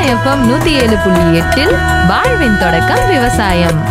FM நூத்தி ஏழு புள்ளி எட்டில் வாழ்வின் தொடக்கம் விவசாயம்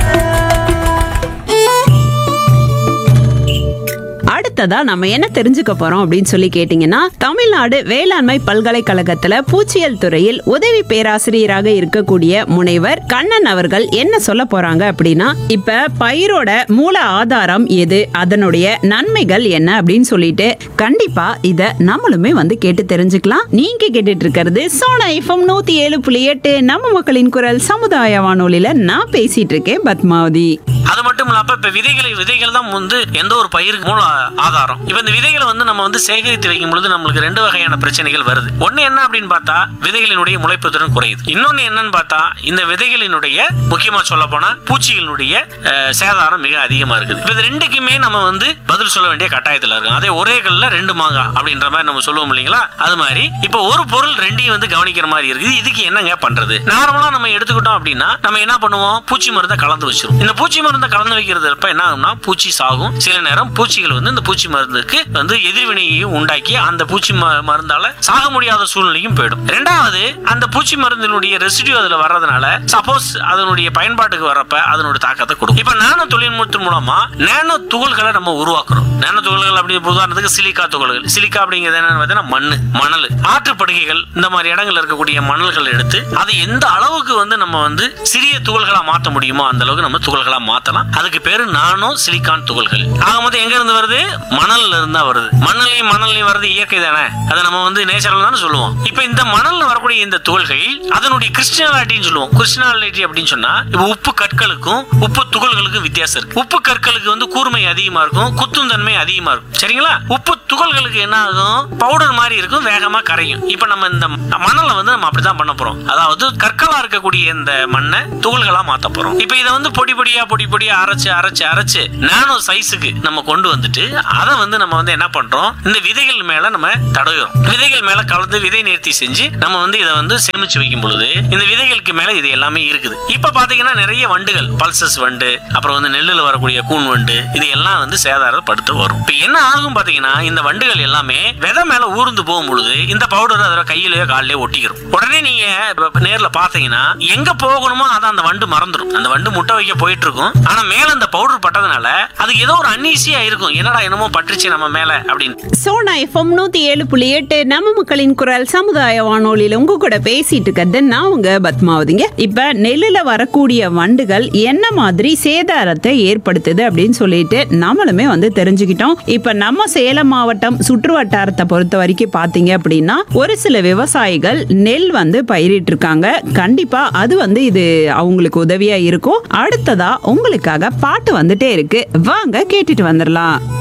அடுத்ததா நம்ம என்ன தெரிஞ்சுக்க போறோம் அப்படின்னு சொல்லி கேட்டீங்கன்னா தமிழ்நாடு வேளாண்மை பல்கலைக்கழகத்துல பூச்சியல் துறையில் உதவி பேராசிரியராக இருக்கக்கூடிய முனைவர் கண்ணன் அவர்கள் என்ன சொல்ல போறாங்க அப்படின்னா இப்ப பயிரோட மூல ஆதாரம் எது அதனுடைய நன்மைகள் என்ன அப்படின்னு சொல்லிட்டு கண்டிப்பா இத நம்மளுமே வந்து கேட்டு தெரிஞ்சுக்கலாம் நீங்க கேட்டுட்டு இருக்கிறது சோனா எஃப்எம் நூத்தி ஏழு புள்ளி எட்டு நம்ம மக்களின் குரல் சமுதாய வானொலியில நான் பேசிட்டு இருக்கேன் பத்மாவதி அது மட்டும் இல்லாம இப்ப விதைகளை விதைகள் தான் வந்து எந்த ஒரு பயிருக்கு மூல ஆதாரம் இப்ப இந்த விதைகளை வந்து நம்ம வந்து சேகரித்து வைக்கும் பொழுது நம்மளுக்கு ரெண்டு வகையான பிரச்சனைகள் வருது ஒண்ணு என்ன அப்படின்னு பார்த்தா விதைகளினுடைய முளைப்பு திறன் குறையுது இன்னொன்னு என்னன்னு பார்த்தா இந்த விதைகளினுடைய முக்கியமா சொல்ல போனா பூச்சிகளினுடைய அஹ், சேதாரம் மிக அதிகமா இருக்குது இப்ப இது ரெண்டுக்குமே நம்ம வந்து பதில் சொல்ல வேண்டிய கட்டாயத்துல இருக்கோம் அதே ஒரே கல்ல ரெண்டு மாங்காய் அப்படின்ற மாதிரி நம்ம சொல்லுவோம் இல்லைங்களா அது மாதிரி இப்ப ஒரு பொருள் ரெண்டையும் வந்து கவனிக்கிற மாதிரி இருக்குது இதுக்கு என்னங்க பண்றது நார்மலா நம்ம எடுத்துக்கிட்டோம் அப்படின்னா நம்ம என்ன பண்ணுவோம் பூச்சி மருந்தை கலந்து வச்சிரும் இந்த பூச்சி மருந்தை கலந்து வைக்கிறது அப்ப என்ன ஆகும்னா பூச்சி சாகும் சில நேரம் பூச்சிகள் வந்து இந்த பூச்சி மருந்துக்கு வந்து எதிர்வினையையும் உண்டாக்கி அந்த பூச்சி ம- மருந்தால சாக முடியாத சூழ்நிலையும் போயிடும் ரெண்டாவது அந்த பூச்சி மருந்தினுடைய ரெசிடியூ அதுல வர்றதுனால சப்போஸ் அதனுடைய பயன்பாட்டுக்கு வரப்ப அதனுடைய தாக்கத்தை கொடுக்கும் இப்ப நானோ தொழில்நுட்பத்தின் மூலமா நானோ துகள்களை நம்ம உருவாக்குறோம் நானோ துகள்கள் அப்படி உதாரணத்துக்கு சிலிக்கா துகள்கள் சிலிக்கா அப்படிங்கிறது என்னன்னு பார்த்தீங்கன்னா மண்ணு மணல் ஆற்றுப்படுகைகள் இந்த மாதிரி இடங்கள்ல இருக்கக்கூடிய மணல்கள் எடுத்து அதை எந்த அளவுக்கு வந்து நம்ம வந்து சிறிய துகள்களா மாற்ற முடியுமோ அந்த அளவுக்கு நம்ம துகள்களா மாத்தலாம் அதுக்கு பேரு நானோ சிலிக்கான் துகள்கள் ஆக மொத்தம் எங்க இருந்து வருது மணல்ல இருந்தா வருது மணலையும் மணல்லையும் வருது இயற்கை தானே அதை நம்ம வந்து நேச்சுரல் தானே சொல்லுவோம் இப்ப இந்த மணல்ல வரக்கூடிய இந்த துகள்கள் அதனுடைய கிறிஸ்டினாலிட்டின்னு சொல்லுவோம் கிறிஸ்டினாலிட்டி அப்படின்னு சொன்னா இப்ப உப்பு கற்களுக்கும் உப்பு துகள்களுக்கும் வித்தியாசம் இருக்கு உப்பு கற்களுக்கு வந்து கூர்மை அதிகமா இருக்கும் குத்தும் தன்மை அதிகமா இருக்கும் சரிங்களா உப்பு துகள்களுக்கு என்ன ஆகும் பவுடர் மாதிரி இருக்கும் வேகமா கரையும் இப்ப நம்ம இந்த மணலை வந்து நம்ம அப்படிதான் பண்ண போறோம் அதாவது கற்களா இருக்கக்கூடிய இந்த மண்ணை துகள்களா மாத்த போறோம் இப்ப இதை வந்து பொடி பொடியா பொடி பொடியா அரைச்சு அரைச்சு அரைச்சு நானோ சைஸுக்கு நம்ம கொண்டு வந்துட்டு அதை வந்து நம்ம வந்து என்ன பண்றோம் இந்த விதைகள் மேல நம்ம தடவுறோம் விதைகள் மேல கலந்து விதை நேர்த்தி செஞ்சு நம்ம வந்து இதை வந்து சேமிச்சு வைக்கும் பொழுது இந்த விதைகளுக்கு மேல இது எல்லாமே இருக்குது இப்ப பாத்தீங்கன்னா நிறைய வண்டுகள் பல்சஸ் வண்டு அப்புறம் வந்து நெல்லுல வரக்கூடிய கூன் வண்டு இது எல்லாம் வந்து சேதாரப்படுத்த வரும் இப்ப என்ன ஆகும் பாத்தீங்கன்னா இந்த வண்டுகள் எல்லாமே விதை மேல ஊர்ந்து போகும் பொழுது இந்த பவுடர் அதோட கையிலயோ காலிலயோ ஒட்டிக்கிறோம் உடனே நீங்க இப்ப நேர்ல பாத்தீங்கன்னா எங்க போகணுமோ அதை அந்த வண்டு மறந்துடும் அந்த வண்டு முட்டை வைக்க போயிட்டு இருக்கும் ஆனா மேல அந்த பவுடர் பட்டதுனால அதுக்கு ஏதோ ஒரு அன்ஈசியா இருக்கும் என்னடா என்னமோ பட்டுருச்சு நம்ம மேல அப்படின்னு சோனா எஃப்எம் நூத்தி ஏழு புள்ளி எட்டு நம்ம மக்களின் குரல் சமுதாய வானொலியில உங்க கூட பேசிட்டு இருக்கிறது நான் உங்க பத்மாவதிங்க இப்ப நெல்லுல வரக்கூடிய வண்டுகள் என்ன மாதிரி சேதாரத்தை ஏற்படுத்துது அப்படின்னு சொல்லிட்டு நம்மளுமே வந்து தெரிஞ்சுக்கிட்டோம் இப்ப நம்ம சேலம் மாவட்டம் சுற்று வட்டாரத்தை பொறுத்த வரைக்கும் பாத்தீங்க அப்படின்னா ஒரு சில விவசாயிகள் நெல் வந்து பயிரிட்டு இருக்காங்க கண்டிப்பா அது வந்து இது அவங்களுக்கு உதவியா இருக்கும் அடுத்ததா உங்களுக்காக பாட்டு வந்துட்டே இருக்கு வாங்க கேட்டுட்டு வந்துடலாம்